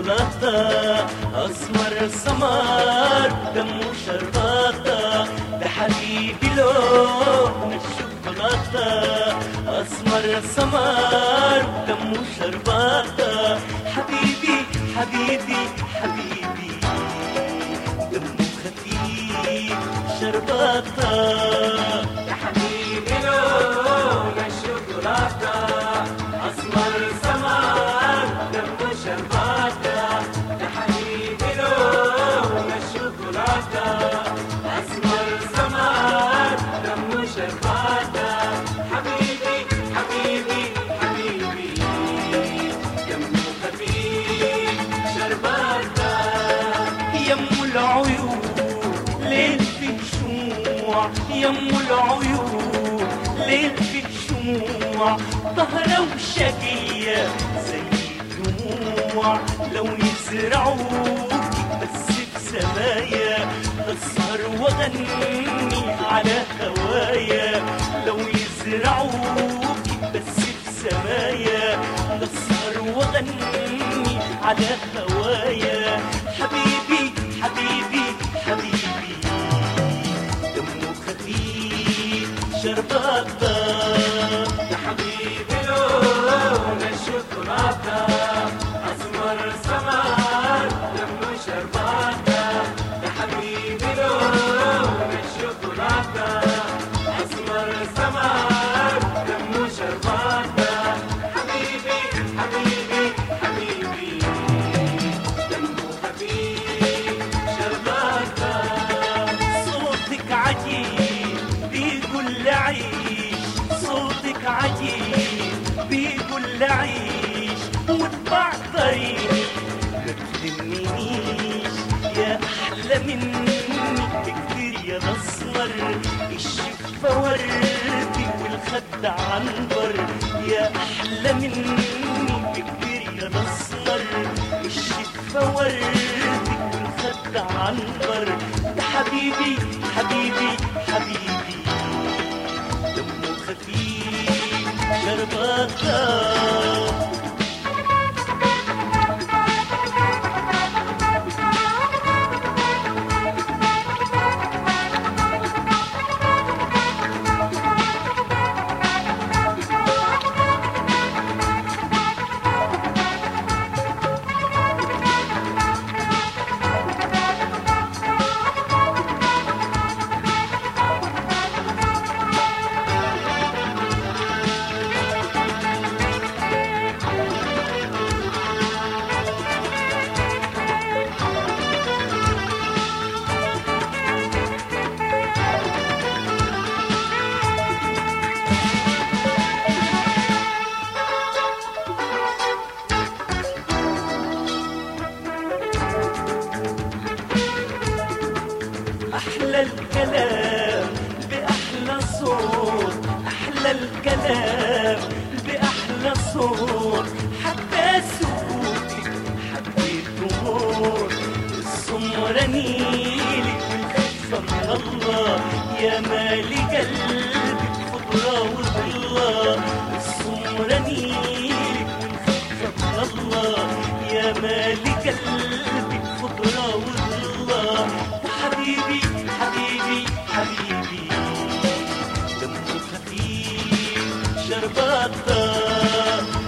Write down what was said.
شوكولاتة أسمر سمر دمه شرباتة ده حبيبي لون الشوكولاتة أسمر سمر دمه شرباتة حبيبي حبيبي حبيبي دمه خفيف شرباتة يا حبيبي لون الشوكولاتة أسمر سمر دم شرباتة يا حبيبي لون الشوكولاتة أسمر سمر دم شرباتة حبيبي حبيبي حبيبي دمه خفيف شرباتة يم العيون ليل في الشموع يم العيون ليل في الشموع طهرة وشقية زي الدموع لو يزرعوك بس بسمايا أسهر وأغني على هوايا لو يزرعوك بس بسمايا أسهر وأغني على هوايا حبيبي حبيبي حبيبي دمه خفيف شرباتة يا حبيبي لون الشوكولاتة أسمر سمر دم شرباتة يا حبيبي لون الشوكولاتة أسمر سمر دم شرباتة حبيبي حبيبي حبيبي دمه خفيف شرباتة صوتك عجيب بيقول عيش صوتك عجيب بيقول عيش واتبع طريقي ما تهمنيش يا احلى مني كتير يا الاسمر الشفا وردي والخد عنبر يا احلى مني كتير يا الاسمر الشفا وردي والخد عنبر ده حبيبي حبيبي حبيبي دمه خفيف شرباتة أحلى الكلام بأحلى صوت أحلى الكلام بأحلى صوت حتى سكوتك حبيت موت السمرة نيلك والخفة من الله يا مالي قلبك خضرة وظلة السمرة نيلك والخفة من الله يا مالي قلبك خضرة وظلة حبيبي حبيبي حبيبي دمه خفيف شرباتة